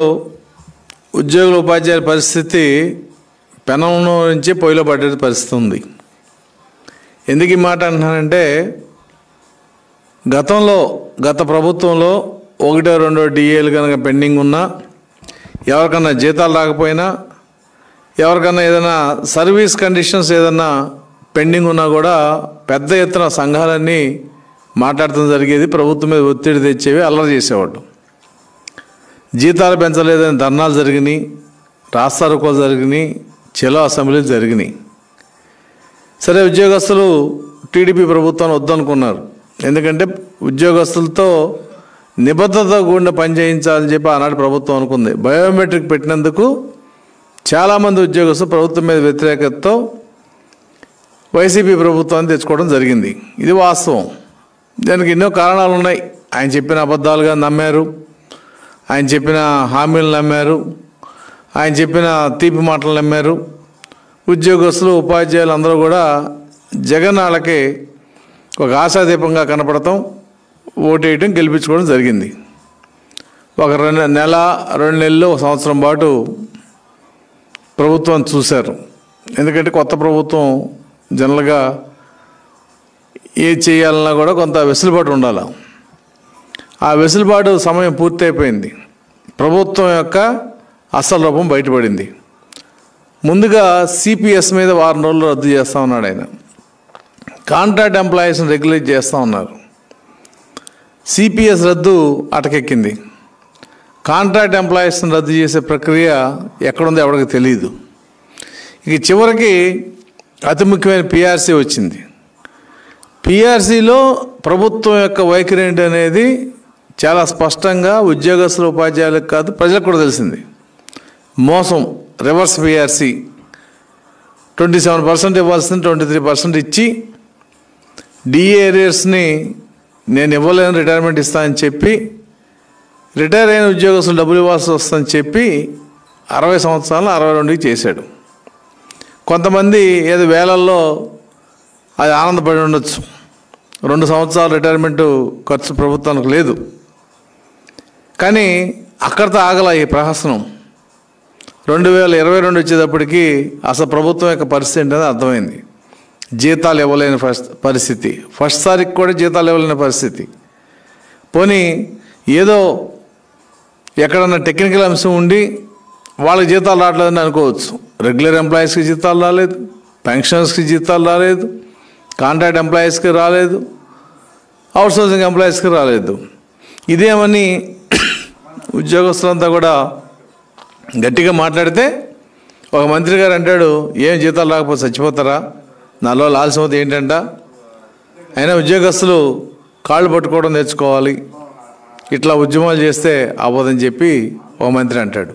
ఉద్యోగుల ఉపాధ్యాయుల పరిస్థితి పెనంలో నుంచి పొయ్యిలో పడే పరిస్థితి ఉంది ఎందుకు ఈ మాట అంటున్నానంటే గతంలో గత ప్రభుత్వంలో ఒకటో రెండో డిఏలు కనుక పెండింగ్ ఉన్నా ఎవరికన్నా జీతాలు రాకపోయినా ఎవరికన్నా ఏదైనా సర్వీస్ కండిషన్స్ ఏదన్నా పెండింగ్ ఉన్నా కూడా పెద్ద ఎత్తున సంఘాలన్నీ మాట్లాడటం జరిగేది ప్రభుత్వం మీద ఒత్తిడి తెచ్చేవి అల్లరి చేసేవాడు జీతాలు పెంచలేదని ధర్నాలు జరిగినాయి రాస్తారోకోలు జరిగినాయి చెలో అసెంబ్లీలు జరిగినాయి సరే ఉద్యోగస్తులు టీడీపీ ప్రభుత్వాన్ని వద్దనుకున్నారు ఎందుకంటే ఉద్యోగస్తులతో నిబద్ధత కూడిన పని చేయించాలని చెప్పి ఆనాడు ప్రభుత్వం అనుకుంది బయోమెట్రిక్ పెట్టినందుకు చాలామంది ఉద్యోగస్తులు ప్రభుత్వం మీద వ్యతిరేకతతో వైసీపీ ప్రభుత్వాన్ని తెచ్చుకోవడం జరిగింది ఇది వాస్తవం దానికి ఎన్నో కారణాలు ఉన్నాయి ఆయన చెప్పిన అబద్ధాలుగా నమ్మారు ఆయన చెప్పిన హామీలు నమ్మారు ఆయన చెప్పిన తీపి మాటలు నమ్మారు ఉద్యోగస్తులు ఉపాధ్యాయులు అందరూ కూడా జగన్ వాళ్ళకి ఒక ఆశాదీపంగా కనపడటం ఓటేయటం గెలిపించుకోవడం జరిగింది ఒక రెండు నెల రెండు నెలలు ఒక సంవత్సరం పాటు ప్రభుత్వం చూశారు ఎందుకంటే కొత్త ప్రభుత్వం జనరల్గా ఏ చేయాలన్నా కూడా కొంత వెసులుబాటు ఉండాలి ఆ వెసులుబాటు సమయం పూర్తయిపోయింది ప్రభుత్వం యొక్క అసలు రూపం బయటపడింది ముందుగా సిపిఎస్ మీద వారం రోజులు రద్దు చేస్తా ఉన్నాడు ఆయన కాంట్రాక్ట్ ఎంప్లాయీస్ని రెగ్యులేట్ చేస్తూ ఉన్నారు సిపిఎస్ రద్దు అటకెక్కింది కాంట్రాక్ట్ ఎంప్లాయీస్ని రద్దు చేసే ప్రక్రియ ఎక్కడుందో ఎవరికి తెలియదు ఇక చివరికి అతి ముఖ్యమైన పిఆర్సీ వచ్చింది పిఆర్సీలో ప్రభుత్వం యొక్క వైఖరి ఏంటి అనేది చాలా స్పష్టంగా ఉద్యోగస్తుల ఉపాధ్యాయులకు కాదు ప్రజలకు కూడా తెలిసింది మోసం reverse PRC twenty seven percent ఇవ్వాల్సింది ట్వంటీ త్రీ పర్సెంట్ ఇచ్చి డిఏ ఏరియర్స్ని నేను ఇవ్వలేను రిటైర్మెంట్ ఇస్తానని చెప్పి రిటైర్ అయిన ఉద్యోగస్తులు డబ్బులు ఇవ్వాల్సి వస్తుందని చెప్పి అరవై సంవత్సరాలు అరవై రెండుకి చేశాడు కొంతమంది ఏదో వేలల్లో అది ఆనందపడి ఉండొచ్చు రెండు సంవత్సరాలు రిటైర్మెంట్ ఖర్చు ప్రభుత్వానికి లేదు కానీ అక్కడితో ఆగల ఈ ప్రహసనం రెండు వేల ఇరవై రెండు వచ్చేటప్పటికి అసలు ప్రభుత్వం యొక్క పరిస్థితి ఏంటనేది అర్థమైంది జీతాలు ఇవ్వలేని ఫస్ట్ పరిస్థితి ఫస్ట్ సారికి కూడా జీతాలు ఇవ్వలేని పరిస్థితి పోనీ ఏదో ఎక్కడన్నా టెక్నికల్ అంశం ఉండి వాళ్ళకి జీతాలు రావట్లేదని అనుకోవచ్చు రెగ్యులర్ ఎంప్లాయీస్కి జీతాలు రాలేదు పెన్షన్స్కి జీతాలు రాలేదు కాంట్రాక్ట్ ఎంప్లాయీస్కి రాలేదు అవుట్సోర్సింగ్ ఎంప్లాయీస్కి రాలేదు ఇదేమని ఉద్యోగస్తులంతా కూడా గట్టిగా మాట్లాడితే ఒక మంత్రి గారు అంటాడు ఏం జీతాలు రాకపోతే చచ్చిపోతారా నాలో ఆలస్యం ఏంటంట అయినా ఉద్యోగస్తులు కాళ్ళు పట్టుకోవడం నేర్చుకోవాలి ఇట్లా ఉద్యమాలు చేస్తే అవ్వదని చెప్పి ఒక మంత్రి అంటాడు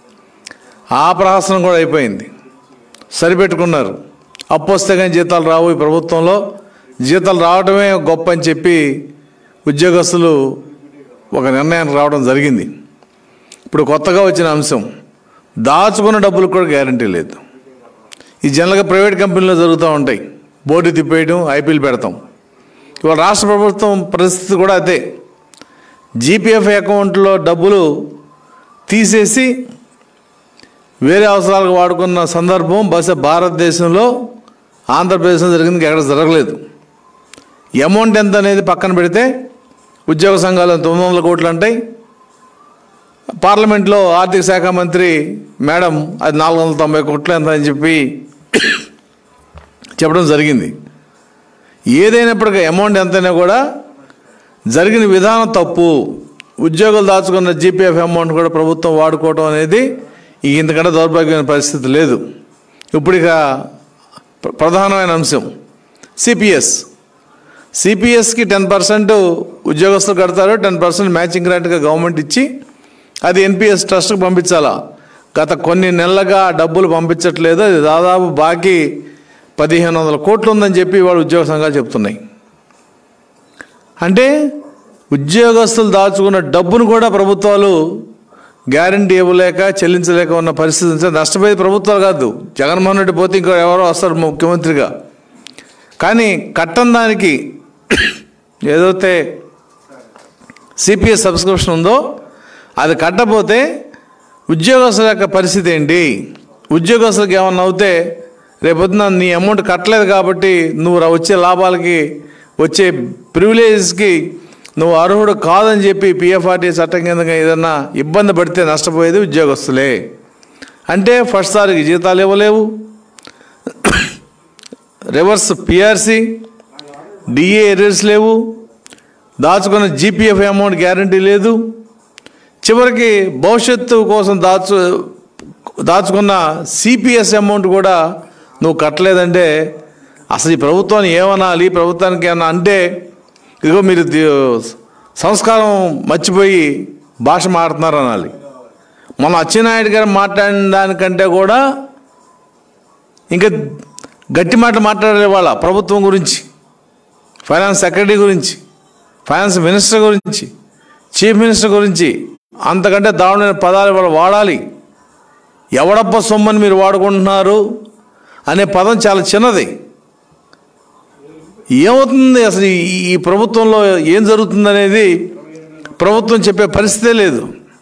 ఆ ప్రహసనం కూడా అయిపోయింది సరిపెట్టుకున్నారు అప్పు వస్తే కానీ జీతాలు రావు ఈ ప్రభుత్వంలో జీతాలు రావడమే గొప్ప అని చెప్పి ఉద్యోగస్తులు ఒక నిర్ణయానికి రావడం జరిగింది ఇప్పుడు కొత్తగా వచ్చిన అంశం దాచుకున్న డబ్బులకు కూడా గ్యారంటీ లేదు ఈ జనరల్గా ప్రైవేట్ కంపెనీలో జరుగుతూ ఉంటాయి బోర్డు తిప్పేయడం ఐపీఎల్ పెడతాం ఇవాళ రాష్ట్ర ప్రభుత్వం పరిస్థితి కూడా అదే జీపీఎఫ్ అకౌంట్లో డబ్బులు తీసేసి వేరే అవసరాలకు వాడుకున్న సందర్భం బహుశా భారతదేశంలో ఆంధ్రప్రదేశ్లో జరిగింది ఎక్కడ జరగలేదు అమౌంట్ ఎంత అనేది పక్కన పెడితే ఉద్యోగ సంఘాలు తొమ్మిది వందల కోట్లు అంటాయి పార్లమెంట్లో ఆర్థిక శాఖ మంత్రి మేడం అది నాలుగు వందల తొంభై కోట్లు ఎంత అని చెప్పి చెప్పడం జరిగింది ఏదైనప్పటికీ అమౌంట్ ఎంతైనా కూడా జరిగిన విధానం తప్పు ఉద్యోగులు దాచుకున్న జీపీఎఫ్ అమౌంట్ కూడా ప్రభుత్వం వాడుకోవడం అనేది ఈ ఇంతకంటే దౌర్భాగ్యమైన పరిస్థితి లేదు ఇప్పుడు ఇక ప్ర- ప్రధానమైన అంశం సిపిఎస్ సిపిఎస్కి టెన్ పర్సెంట్ ఉద్యోగస్తులు కడతారు టెన్ పర్సెంట్ మ్యాచింగ్ గ్రాంట్గా గవర్నమెంట్ ఇచ్చి అది ఎన్పిఎస్ ట్రస్ట్కి పంపించాలా గత కొన్ని నెలలుగా ఆ డబ్బులు పంపించట్లేదు అది దాదాపు బాకీ పదిహేను వందల కోట్లు ఉందని చెప్పి వాళ్ళు ఉద్యోగ సంఘాలు చెప్తున్నాయి అంటే ఉద్యోగస్తులు దాచుకున్న డబ్బును కూడా ప్రభుత్వాలు గ్యారంటీ ఇవ్వలేక చెల్లించలేక ఉన్న పరిస్థితి నుంచి నష్టపోయేది ప్రభుత్వాలు కాదు జగన్మోహన్ రెడ్డి పోతే ఇంకో ఎవరో వస్తారు ముఖ్యమంత్రిగా కానీ కట్టం దానికి ఏదైతే సిపిఎస్ సబ్స్క్రిప్షన్ ఉందో అది కట్టపోతే ఉద్యోగస్తుల యొక్క పరిస్థితి ఏంటి ఉద్యోగస్తులకు ఏమన్నా అవుతే రేపొద్దున నీ అమౌంట్ కట్టలేదు కాబట్టి నువ్వు రా- వచ్చే లాభాలకి వచ్చే ప్రివిలేజెస్కి నువ్వు అర్హుడు కాదని చెప్పి పిఎఫ్ఆర్టీ చట్టం కింద ఏదన్నా ఇబ్బంది పడితే నష్టపోయేది ఉద్యోగస్తులే అంటే ఫస్ట్ సారికి జీతాలు ఇవ్వలేవు రివర్స్ పిఆర్సి డిఏ ఎర్రర్స్ లేవు దాచుకున్న జీపీఎఫ్ అమౌంట్ గ్యారంటీ లేదు చివరికి భవిష్యత్తు కోసం దాచు దాచుకున్న సిపిఎస్ అమౌంట్ కూడా నువ్వు కట్టలేదంటే అసలు ఈ ప్రభుత్వాన్ని ఏమనాలి ప్రభుత్వానికి ఏమన్నా అంటే ఇదిగో మీరు ది- సంస్కారం మర్చిపోయి భాష మాడుతున్నారు అనాలి మన అచ్చెన్నాయుడు గారు మాట్లాడిన దానికంటే కూడా ఇంకా గట్టి మాట మాట్లాడే వాళ్ళ ప్రభుత్వం గురించి ఫైనాన్స్ సెక్రటరీ గురించి ఫైనాన్స్ మినిస్టర్ గురించి చీఫ్ మినిస్టర్ గురించి అంతకంటే దారుణమైన పదాలు వాళ్ళు వాడాలి ఎవడప్ప సొమ్మని మీరు వాడుకుంటున్నారు అనే పదం చాలా చిన్నది ఏమవుతుంది అసలు ఈ- ఈ ప్రభుత్వంలో ఏం జరుగుతుంది అనేది ప్రభుత్వం చెప్పే పరిస్థితే లేదు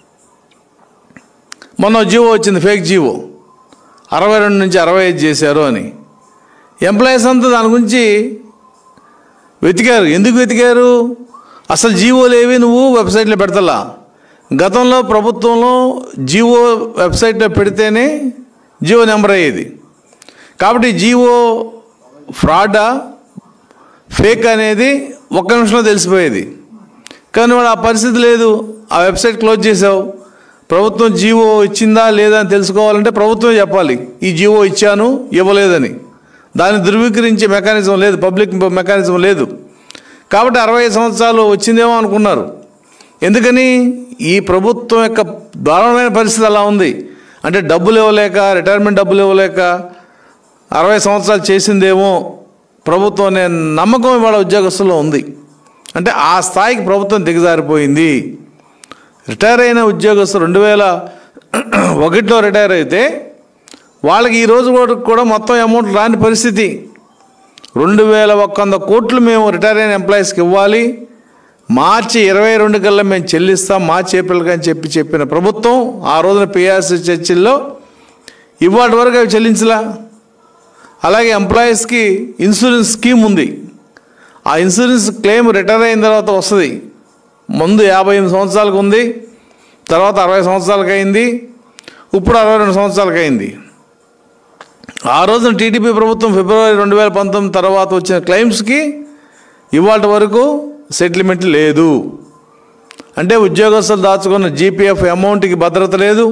మొన్న జీవో వచ్చింది ఫేక్ జీవో అరవై రెండు నుంచి అరవై ఐదు చేశారు అని ఎంప్లాయీస్ అంతా దాని గురించి వెతికారు ఎందుకు వెతికారు అసలు జీవోలు ఏవి నువ్వు వెబ్సైట్లో పెడతలా గతంలో ప్రభుత్వంలో జీవో వెబ్సైట్లో పెడితేనే జీవో నెంబర్ అయ్యేది కాబట్టి జీవో ఫ్రాడా ఫేక్ అనేది ఒక్క నిమిషంలో తెలిసిపోయేది కానీ వాడు ఆ పరిస్థితి లేదు ఆ వెబ్సైట్ క్లోజ్ చేసావు ప్రభుత్వం జీవో ఇచ్చిందా లేదా అని తెలుసుకోవాలంటే ప్రభుత్వమే చెప్పాలి ఈ జీవో ఇచ్చాను ఇవ్వలేదని దాన్ని ధృవీకరించే మెకానిజం లేదు పబ్లిక్ మెకానిజం లేదు కాబట్టి అరవై ఐదు సంవత్సరాలు వచ్చిందేమో అనుకున్నారు ఎందుకని ఈ ప్రభుత్వం యొక్క దారుణమైన పరిస్థితి అలా ఉంది అంటే డబ్బులు ఇవ్వలేక రిటైర్మెంట్ డబ్బులు ఇవ్వలేక అరవై సంవత్సరాలు చేసిందేమో ప్రభుత్వం అనే నమ్మకం ఇవాళ ఉద్యోగస్తుల్లో ఉంది అంటే ఆ స్థాయికి ప్రభుత్వం దిగజారిపోయింది రిటైర్ అయిన ఉద్యోగస్తులు రెండు వేల ఒకటిలో రిటైర్ అయితే వాళ్ళకి ఈ రోజు వరకు కూడా మొత్తం అమౌంట్ రాని పరిస్థితి రెండు వేల ఒక్క వంద కోట్లు మేము రిటైర్ అయిన ఎంప్లాయీస్కి ఇవ్వాలి మార్చి ఇరవై రెండు కల్లా మేము చెల్లిస్తాం మార్చి ఏప్రిల్కి అని చెప్పి చెప్పిన ప్రభుత్వం ఆ రోజున పిఆర్సీ చర్చిల్లో ఇవాటి వరకు అవి చెల్లించలా అలాగే ఎంప్లాయీస్కి ఇన్సూరెన్స్ స్కీమ్ ఉంది ఆ ఇన్సూరెన్స్ క్లెయిమ్ రిటైర్ అయిన తర్వాత వస్తుంది ముందు యాభై ఎనిమిది సంవత్సరాలకు ఉంది తర్వాత అరవై సంవత్సరాలకు అయింది ఇప్పుడు అరవై రెండు సంవత్సరాలకు అయింది ఆ రోజున టీడీపీ ప్రభుత్వం ఫిబ్రవరి రెండు వేల పంతొమ్మిది తర్వాత వచ్చిన క్లెయిమ్స్కి ఇవాళ వరకు సెటిల్మెంట్ లేదు అంటే ఉద్యోగస్తులు దాచుకున్న జీపీఎఫ్ అమౌంట్కి భద్రత లేదు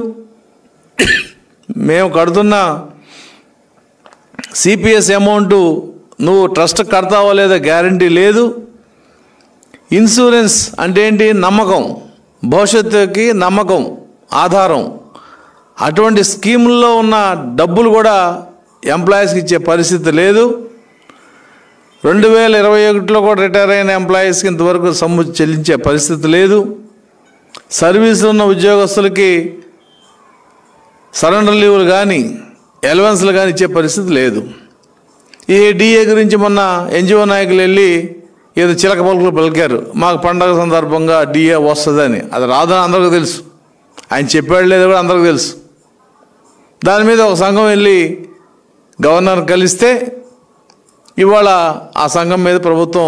మేము కడుతున్న సిపిఎస్ అమౌంట్ నువ్వు ట్రస్ట్ కడతావో లేదో గ్యారంటీ లేదు ఇన్సూరెన్స్ అంటే ఏంటి నమ్మకం భవిష్యత్తుకి నమ్మకం ఆధారం అటువంటి స్కీముల్లో ఉన్న డబ్బులు కూడా ఎంప్లాయీస్కి ఇచ్చే పరిస్థితి లేదు రెండు వేల ఇరవై ఒకటిలో కూడా రిటైర్ అయిన ఎంప్లాయీస్కి ఇంతవరకు సొమ్ము చెల్లించే పరిస్థితి లేదు సర్వీసులో ఉన్న ఉద్యోగస్తులకి సరెండర్ లీవులు కానీ ఎలవెన్స్లు కానీ ఇచ్చే పరిస్థితి లేదు ఈ డిఏ గురించి మొన్న ఎన్జిఓ నాయకులు వెళ్ళి ఏదో చిలక పలుకులు పలికారు మాకు పండగ సందర్భంగా డిఏ వస్తుందని అది రాదని అందరికీ తెలుసు ఆయన చెప్పాడు లేదో కూడా అందరికీ తెలుసు దాని మీద ఒక సంఘం వెళ్ళి గవర్నర్ కలిస్తే ఇవాళ ఆ సంఘం మీద ప్రభుత్వం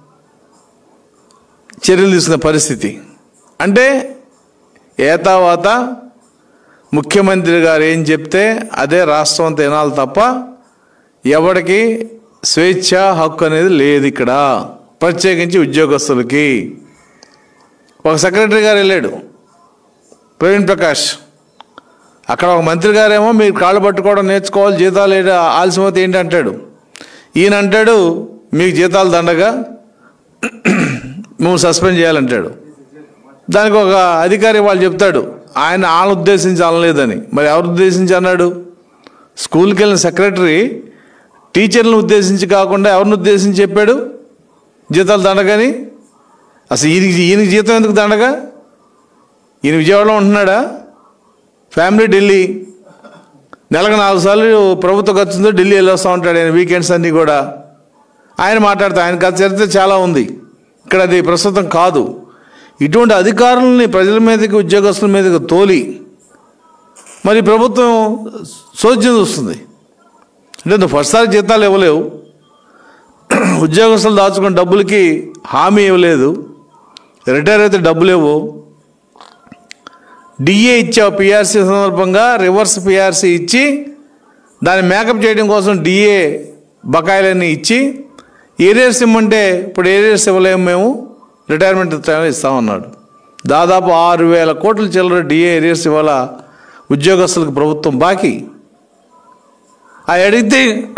చర్యలు తీసుకునే పరిస్థితి అంటే ఏతావాత ముఖ్యమంత్రి గారు ఏం చెప్తే అదే రాష్ట్రం అంతా వినాలి తప్ప ఎవరికి స్వేచ్ఛ హక్కు అనేది లేదు ఇక్కడ ప్రత్యేకించి ఉద్యోగస్తులకి ఒక సెక్రటరీ గారు వెళ్ళాడు ప్రవీణ్ ప్రకాష్ అక్కడ ఒక మంత్రి గారేమో మీరు కాళ్ళు పట్టుకోవడం నేర్చుకోవాలి జీతాలు ఏంటి ఆలస్యమైతే ఏంటి అంటాడు ఈయన అంటాడు మీకు జీతాలు దండగా మేము సస్పెండ్ చేయాలంటాడు దానికి ఒక అధికారి వాళ్ళు చెప్తాడు ఆయన ఆయన ఉద్దేశించి అనలేదని మరి ఎవరు ఉద్దేశించి అన్నాడు స్కూల్కి వెళ్ళిన సెక్రటరీ టీచర్లను ఉద్దేశించి కాకుండా ఎవరిని ఉద్దేశించి చెప్పాడు జీతాలు దండగని అసలు ఈయనకి ఈయనకి జీతం ఎందుకు దండగా ఈయన విజయవాడలో ఉంటున్నాడా ఫ్యామిలీ ఢిల్లీ నెలకు నాలుగు సార్లు ప్రభుత్వ ఖర్చుతో ఢిల్లీ వెళ్ళి వస్తూ ఉంటాడు ఆయన వీకెండ్స్ అన్నీ కూడా ఆయన మాట్లాడతా ఆయన గత చరిత్ర చాలా ఉంది ఇక్కడ అది ప్రస్తుతం కాదు ఇటువంటి అధికారులని ప్రజల మీదకి ఉద్యోగస్తుల మీదకి తోలి మరి ప్రభుత్వం సోద్యం చూస్తుంది అంటే నువ్వు ఫస్ట్ సారి జీతాలు ఇవ్వలేవు ఉద్యోగస్తులు దాచుకున్న డబ్బులకి హామీ ఇవ్వలేదు రిటైర్ అయితే డబ్బులు ఇవ్వు డిఏ ఇచ్చావు పిఆర్సీ సందర్భంగా రివర్స్ పిఆర్సీ ఇచ్చి దాన్ని మేకప్ చేయడం కోసం డిఏ బకాయిలన్నీ ఇచ్చి ఏరియర్స్ ఇమ్మంటే ఇప్పుడు ఏరియర్స్ ఇవ్వలేము మేము రిటైర్మెంట్ టైంలో ఇస్తామన్నాడు దాదాపు ఆరు వేల కోట్ల చిల్లర డిఏ ఏరియర్స్ ఇవాళ ఉద్యోగస్తులకు ప్రభుత్వం బాకీ అవి అడిగితే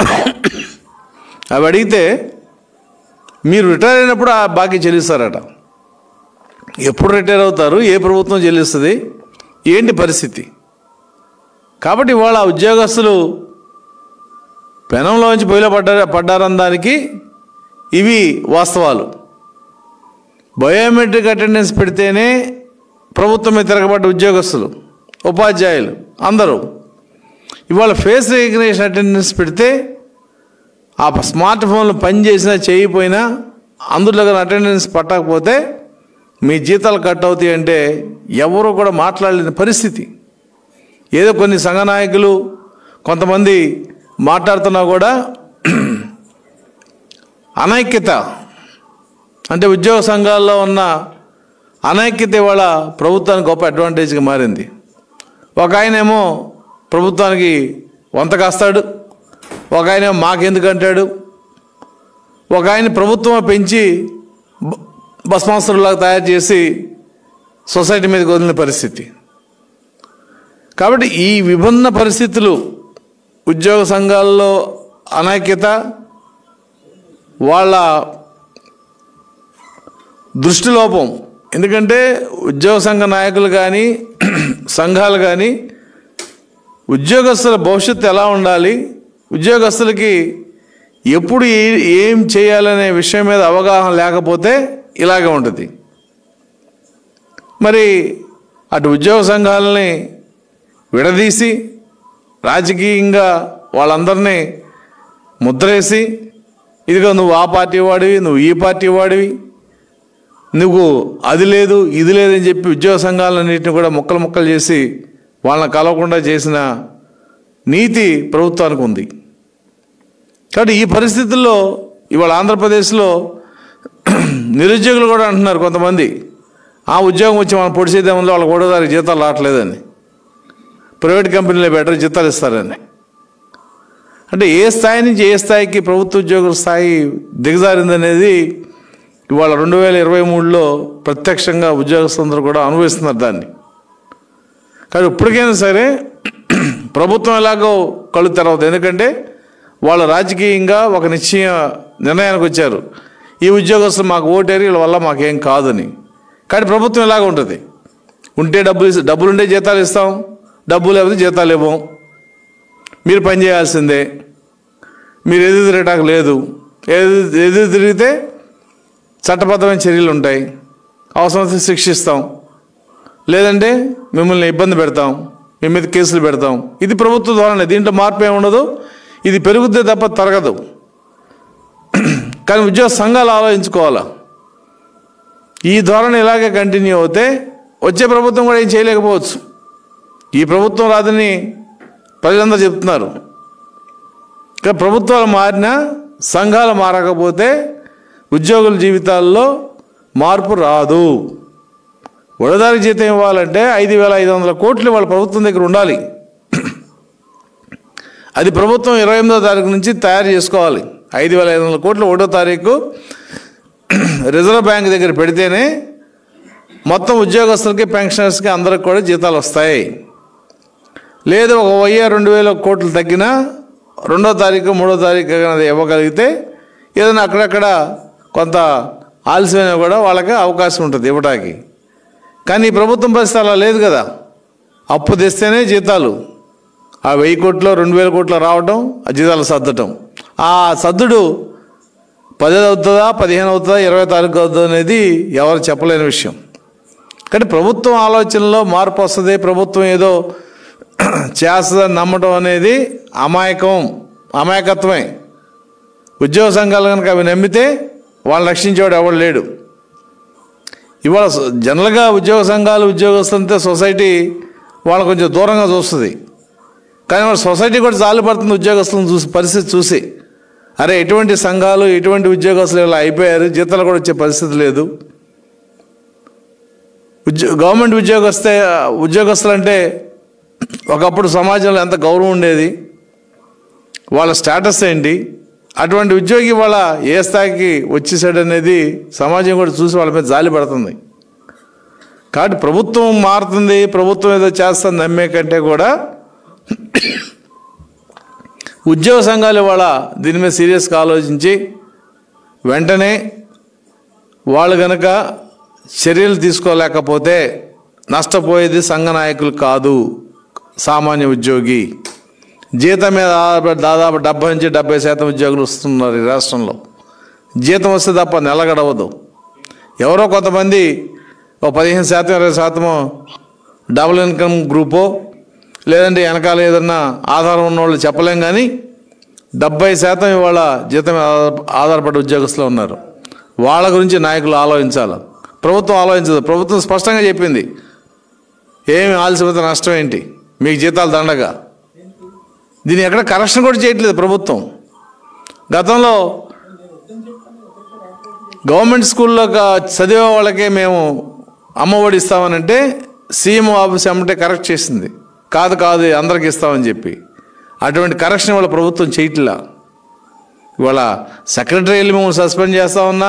అవి అడిగితే మీరు రిటైర్ అయినప్పుడు ఆ బాకీ చెల్లిస్తారట ఎప్పుడు రిటైర్ అవుతారు ఏ ప్రభుత్వం చెల్లిస్తుంది ఏంటి పరిస్థితి కాబట్టి ఇవాళ ఉద్యోగస్తులు పెనంలోంచి పొయ్యిలో పడ్డారు పడ్డారన్న దానికి ఇవి వాస్తవాలు బయోమెట్రిక్ అటెండెన్స్ పెడితేనే ప్రభుత్వం మీద తిరగబడ్డ ఉద్యోగస్తులు ఉపాధ్యాయులు అందరూ ఇవాళ ఫేస్ రికగ్నేషన్ అటెండెన్స్ పెడితే ఆ స్మార్ట్ ఫోన్లు పనిచేసినా చేయకపోయినా అందులో కానీ అటెండెన్స్ పట్టకపోతే మీ జీతాలు కట్ అవుతాయి అంటే ఎవరు కూడా మాట్లాడలేని పరిస్థితి ఏదో కొన్ని సంఘ నాయకులు కొంతమంది మాట్లాడుతున్నా కూడా అనైక్యత అంటే ఉద్యోగ సంఘాల్లో ఉన్న అనైక్యత ఇవాళ ప్రభుత్వానికి గొప్ప అడ్వాంటేజ్గా మారింది ఒక ఆయనేమో ప్రభుత్వానికి వంత కాస్తాడు ఒక ఆయన మాకెందుకు అంటాడు ఒక ఆయన ప్రభుత్వం పెంచి బ- భస్మాసురులాగా తయారు చేసి సొసైటీ మీదకి వదిలిన పరిస్థితి కాబట్టి ఈ విభిన్న పరిస్థితులు ఉద్యోగ సంఘాల్లో అనైక్యత వాళ్ళ దృష్టిలోపం ఎందుకంటే ఉద్యోగ సంఘ నాయకులు కానీ సంఘాలు కానీ ఉద్యోగస్తుల భవిష్యత్తు ఎలా ఉండాలి ఉద్యోగస్తులకి ఎప్పుడు ఏ- ఏం చేయాలనే విషయం మీద అవగాహన లేకపోతే ఇలాగే ఉంటుంది మరి అటు ఉద్యోగ సంఘాలని విడదీసి రాజకీయంగా వాళ్ళందరినీ ముద్రేసి ఇదిగో నువ్వు ఆ పార్టీ వాడివి నువ్వు ఈ పార్టీ వాడివి నువ్వు అది లేదు ఇది లేదని చెప్పి ఉద్యోగ సంఘాలన్నింటినీ కూడా ముక్కలు ముక్కలు చేసి వాళ్ళని కలవకుండా చేసిన నీతి ప్రభుత్వానికి ఉంది కాబట్టి ఈ పరిస్థితుల్లో ఇవాళ ఆంధ్రప్రదేశ్లో నిరుద్యోగులు కూడా అంటున్నారు కొంతమంది ఆ ఉద్యోగం వచ్చి మనం పొడి చేద్దామంలో వాళ్ళకి ఒకటో తారీఖు జీతాలు రావట్లేదని ప్రైవేట్ కంపెనీలో బెటర్ జీతాలు ఇస్తారని అంటే ఏ స్థాయి నుంచి ఏ స్థాయికి ప్రభుత్వ ఉద్యోగుల స్థాయి దిగజారిందనేది ఇవాళ రెండు వేల ఇరవై మూడులో ప్రత్యక్షంగా ఉద్యోగస్తులందరూ కూడా అనుభవిస్తున్నారు దాన్ని కానీ ఇప్పటికైనా సరే ప్రభుత్వం ఎలాగో కళ్ళు తెరవదు ఎందుకంటే వాళ్ళు రాజకీయంగా ఒక నిశ్చయ నిర్ణయానికి వచ్చారు ఈ ఉద్యోగస్తులు మాకు ఓటేరి వీళ్ళ వల్ల మాకేం కాదని కానీ ప్రభుత్వం ఎలాగ ఉంటుంది ఉంటే డబ్బులు ఇస్తా- డబ్బులు ఉంటే జీతాలు ఇస్తాం డబ్బులు లేకపోతే జీతాలు ఇవ్వం మీరు పని చేయాల్సిందే మీరు ఎదురు తిరగటానికి లేదు ఎదురు ఎదురు తిరిగితే చట్టబద్ధమైన చర్యలు ఉంటాయి అవసరమైతే శిక్షిస్తాం లేదంటే మిమ్మల్ని ఇబ్బంది పెడతాం మీ మీద కేసులు పెడతాం ఇది ప్రభుత్వ ధోరణి దీంట్లో మార్పు ఏమి ఉండదు ఇది పెరుగుద్దే తప్ప తరగదు కానీ ఉద్యోగ సంఘాలు ఆలోచించుకోవాలా ఈ ధోరణి ఇలాగే కంటిన్యూ అవుతే వచ్చే ప్రభుత్వం కూడా ఏం చేయలేకపోవచ్చు ఈ ప్రభుత్వం రాదని ప్రజలందరూ చెప్తున్నారు కానీ ప్రభుత్వాలు మారినా సంఘాలు మారకపోతే ఉద్యోగుల జీవితాల్లో మార్పు రాదు ఉడదారి జీతం ఇవ్వాలంటే ఐదు వేల ఐదు వందల కోట్లు వాళ్ళ ప్రభుత్వం దగ్గర ఉండాలి అది ప్రభుత్వం ఇరవై ఎనిమిదో తారీఖు నుంచి తయారు చేసుకోవాలి ఐదు వేల ఐదు వందల కోట్లు ఒకటో తారీఖు రిజర్వ్ బ్యాంక్ దగ్గర పెడితేనే మొత్తం ఉద్యోగస్తులకి పెన్షనర్స్కి అందరికి కూడా జీతాలు వస్తాయి లేదు ఒక వెయ్యి రెండు వేల కోట్లు తగ్గినా రెండో తారీఖు మూడో తారీఖు అది ఇవ్వగలిగితే ఏదైనా అక్కడక్కడ కొంత ఆలస్యమైనా కూడా వాళ్ళకి అవకాశం ఉంటుంది ఇవ్వడానికి కానీ ఈ ప్రభుత్వం పరిస్థితి అలా లేదు కదా అప్పు తెస్తేనే జీతాలు ఆ వెయ్యి కోట్లు రెండు వేల కోట్లు రావటం ఆ జీతాలు సర్దటం ఆ సర్దుడు పదిహేను అవుతుందా పదిహేను అవుతుందా ఇరవై తారీఖు అవుతుందా అనేది ఎవరు చెప్పలేని విషయం కానీ ప్రభుత్వం ఆలోచనలో మార్పు వస్తుంది ప్రభుత్వం ఏదో చేస్తుందని నమ్మటం అనేది అమాయకం అమాయకత్వమే ఉద్యోగ సంఘాలు కనుక అవి నమ్మితే వాళ్ళని రక్షించేవాడు ఎవడు లేడు ఇవాళ స- జనరల్గా ఉద్యోగ సంఘాలు ఉద్యోగస్తులంటే సొసైటీ వాళ్ళు కొంచెం దూరంగా చూస్తుంది కానీ వాళ్ళ సొసైటీ కూడా జాలి పడుతుంది ఉద్యోగస్తులను చూసి పరిస్థితి చూసి అరే ఎటువంటి సంఘాలు ఎటువంటి ఉద్యోగస్తులు ఇలా అయిపోయారు జీతాలు కూడా వచ్చే పరిస్థితి లేదు ఉద్యో గవర్నమెంట్ ఉద్యోగస్తే ఉద్యోగస్తులు అంటే ఒకప్పుడు సమాజంలో ఎంత గౌరవం ఉండేది వాళ్ళ స్టేటస్ ఏంటి అటువంటి ఉద్యోగి వాళ్ళ ఏ స్థాయికి వచ్చేసాడు అనేది సమాజం కూడా చూసి వాళ్ళ మీద జాలి పడుతుంది కాబట్టి ప్రభుత్వం మారుతుంది ప్రభుత్వం ఏదో చేస్తుంది నమ్మే కంటే కూడా ఉద్యోగ సంఘాలు ఇవాళ దీని మీద సీరియస్గా ఆలోచించి వెంటనే వాళ్ళు గనక చర్యలు తీసుకోలేకపోతే నష్టపోయేది సంఘ నాయకులు కాదు సామాన్య ఉద్యోగి జీతం మీద ఆధారపడి దాదాపు డెబ్బై నుంచి డెబ్బై శాతం ఉద్యోగులు వస్తున్నారు ఈ రాష్ట్రంలో జీతం వస్తే తప్ప నెల గడవదు ఎవరో కొంతమంది ఒక పదిహేను శాతం ఇరవై శాతము డబుల్ ఇన్కమ్ గ్రూపో లేదంటే వెనకాల ఏదన్నా ఆధారం ఉన్న వాళ్ళు చెప్పలేం కానీ డెబ్బై శాతం ఇవాళ జీతం మీద ఆధార- ఆధారపడి ఉద్యోగస్తులు ఉన్నారు వాళ్ళ గురించి నాయకులు ఆలోచించాలి ప్రభుత్వం ఆలోచించదు ప్రభుత్వం స్పష్టంగా చెప్పింది ఏమి ఆలస్యమైతే నష్టం ఏంటి మీకు జీతాలు దండగా దీన్ని ఎక్కడ కరెక్షన్ కూడా చేయట్లేదు ప్రభుత్వం గతంలో గవర్నమెంట్ స్కూల్లో గా- చదివే వాళ్ళకే మేము అమ్మఒడి ఇస్తామనంటే సీఎం ఆఫీస్ అమ్మటే కరెక్ట్ చేసింది కాదు కాదు అందరికి ఇస్తామని చెప్పి అటువంటి కరెక్షన్ ఇవాళ ప్రభుత్వం చేయట్లా ఇవాళ సెక్రటరీ వెళ్ళి మేము సస్పెండ్ చేస్తామన్నా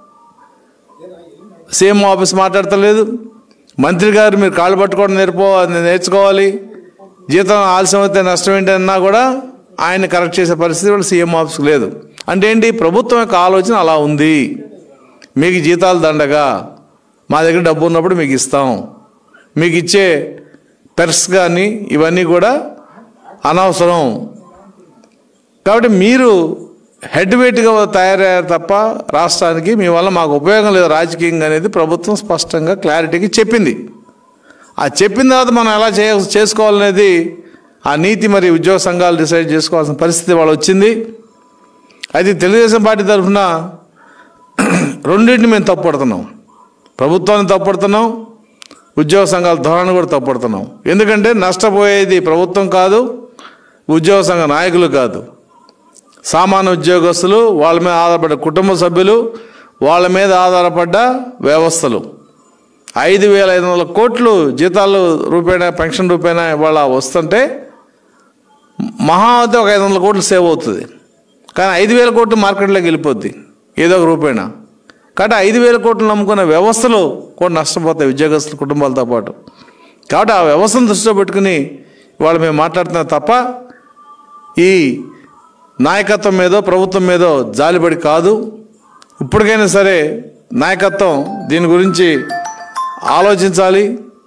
సీఎం ఆఫీస్ మాట్లాడతలేదు మంత్రి గారు మీరు కాళ్ళు పట్టుకోవడం నేర్పో అది నేర్చుకోవాలి జీతం ఆలస్యం అయితే నష్టం ఏంటి అన్నా కూడా ఆయన కరెక్ట్ చేసే పరిస్థితి కూడా సీఎం ఆఫీస్కి లేదు అంటే ఏంటి ప్రభుత్వం యొక్క ఆలోచన అలా ఉంది మీకు జీతాలు దండగా మా దగ్గర డబ్బు ఉన్నప్పుడు మీకు ఇస్తాం మీకు ఇచ్చే పెర్స్ కానీ ఇవన్నీ కూడా అనవసరం కాబట్టి మీరు హెడ్ వెయిట్గా తయారయ్యారు తప్ప రాష్ట్రానికి మీ వల్ల మాకు ఉపయోగం లేదు రాజకీయంగా అనేది ప్రభుత్వం స్పష్టంగా క్లారిటీకి చెప్పింది ఆ చెప్పిన తర్వాత మనం ఎలా చేయ చేసుకోవాలనేది ఆ నీతి మరి ఉద్యోగ సంఘాలు డిసైడ్ చేసుకోవాల్సిన పరిస్థితి వాళ్ళు వచ్చింది అయితే తెలుగుదేశం పార్టీ తరఫున రెండింటిని మేము తప్పుపడుతున్నాం ప్రభుత్వాన్ని తప్పుపడుతున్నాం ఉద్యోగ సంఘాల ధోరణి కూడా తప్పుపడుతున్నాం ఎందుకంటే నష్టపోయేది ప్రభుత్వం కాదు ఉద్యోగ సంఘ నాయకులు కాదు సామాన్య ఉద్యోగస్తులు వాళ్ళ మీద ఆధారపడ్డ కుటుంబ సభ్యులు వాళ్ళ మీద ఆధారపడ్డ వ్యవస్థలు ఐదు వేల ఐదు వందల కోట్లు జీతాలు రూపేణా పెన్షన్ రూపేణా ఇవాళ వస్తుంటే మహా అయితే ఒక ఐదు వందల కోట్లు సేవ్ అవుతుంది కానీ ఐదు వేల కోట్లు మార్కెట్లోకి వెళ్ళిపోద్ది ఏదో ఒక రూపేణా కాబట్టి ఐదు వేల కోట్లు నమ్ముకున్న వ్యవస్థలు కూడా నష్టపోతాయి ఉద్యోగస్తుల కుటుంబాలతో పాటు కాబట్టి ఆ వ్యవస్థను దృష్టిలో పెట్టుకుని వాళ్ళు మేము మాట్లాడుతున్నాం తప్ప ఈ నాయకత్వం మీదో ప్రభుత్వం మీదో జాలిపడి కాదు ఇప్పటికైనా సరే నాయకత్వం దీని గురించి ఆలోచించాలి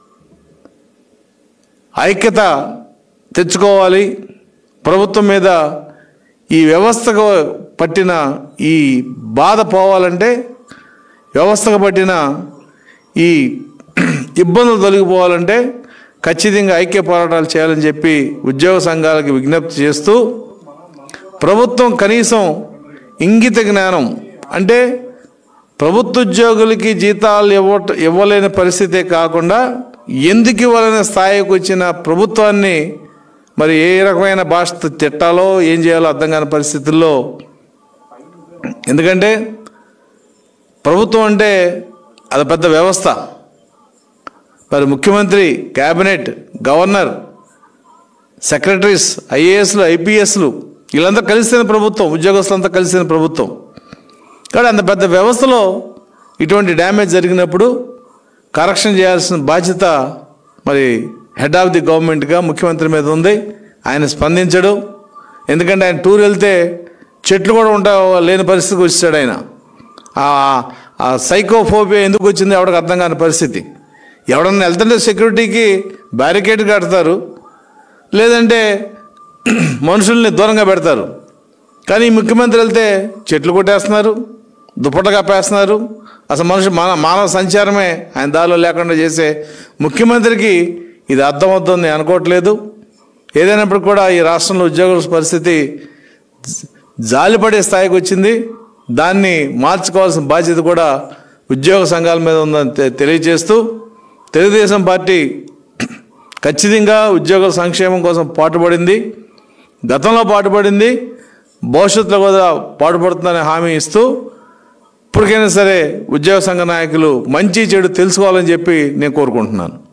ఐక్యత తెచ్చుకోవాలి ప్రభుత్వం మీద ఈ వ్యవస్థకు పట్టిన ఈ బాధ పోవాలంటే వ్యవస్థకు పట్టిన ఈ ఇబ్బందులు తొలగిపోవాలంటే ఖచ్చితంగా ఐక్య పోరాటాలు చేయాలని చెప్పి ఉద్యోగ సంఘాలకు విజ్ఞప్తి చేస్తూ ప్రభుత్వం కనీసం ఇంగిత జ్ఞానం అంటే ప్రభుత్వ ఉద్యోగులకి జీతాలు ఇవ్వ ఇవ్వలేని పరిస్థితే కాకుండా ఎందుకు ఇవ్వలేని స్థాయికి వచ్చిన ప్రభుత్వాన్ని మరి ఏ రకమైన భాషతో తిట్టాలో ఏం చేయాలో అర్థం కాని పరిస్థితుల్లో ఎందుకంటే ప్రభుత్వం అంటే అది పెద్ద వ్యవస్థ మరి ముఖ్యమంత్రి క్యాబినెట్ గవర్నర్ సెక్రటరీస్ ఐఏఎస్లు ఐపీఎస్లు వీళ్ళంతా కలిసిన ప్రభుత్వం ఉద్యోగస్తులంతా కలిసిన ప్రభుత్వం కాబట్టి అంత పెద్ద వ్యవస్థలో ఇటువంటి డ్యామేజ్ జరిగినప్పుడు కరెక్షన్ చేయాల్సిన బాధ్యత మరి హెడ్ ఆఫ్ ది గవర్నమెంట్గా ముఖ్యమంత్రి మీద ఉంది ఆయన స్పందించడు ఎందుకంటే ఆయన టూర్ వెళ్తే చెట్లు కూడా ఉంటా లేని పరిస్థితికి వచ్చాడు ఆయన ఆ- ఆ సైకోఫోబియా ఎందుకు వచ్చింది ఎవరికి అర్థం కాని పరిస్థితి ఎవడన్నా వెళ్తుంటే సెక్యూరిటీకి బ్యారికేడ్ కడతారు లేదంటే మనుషుల్ని దూరంగా పెడతారు కానీ ఈ ముఖ్యమంత్రి వెళ్తే చెట్లు కొట్టేస్తున్నారు దుప్పట కప్పేస్తున్నారు అసలు మనిషి మాన మానవ సంచారమే ఆయన దారిలో లేకుండా చేసే ముఖ్యమంత్రికి ఇది అర్థమవుతుంది నేను అనుకోవట్లేదు ఏదైనప్పుడు కూడా ఈ రాష్ట్రంలో ఉద్యోగుల పరిస్థితి జ- జాలిపడే స్థాయికి వచ్చింది దాన్ని మార్చుకోవాల్సిన బాధ్యత కూడా ఉద్యోగ సంఘాల మీద ఉందని తె- తెలియజేస్తూ తెలుగుదేశం పార్టీ ఖచ్చితంగా ఉద్యోగుల సంక్షేమం కోసం పాటుపడింది గతంలో పాటుపడింది భవిష్యత్తులో కూడా పాటుపడుతుందని హామీ ఇస్తూ ఇప్పటికైనా సరే ఉద్యోగ సంఘ నాయకులు మంచి చెడు తెలుసుకోవాలని చెప్పి నేను కోరుకుంటున్నాను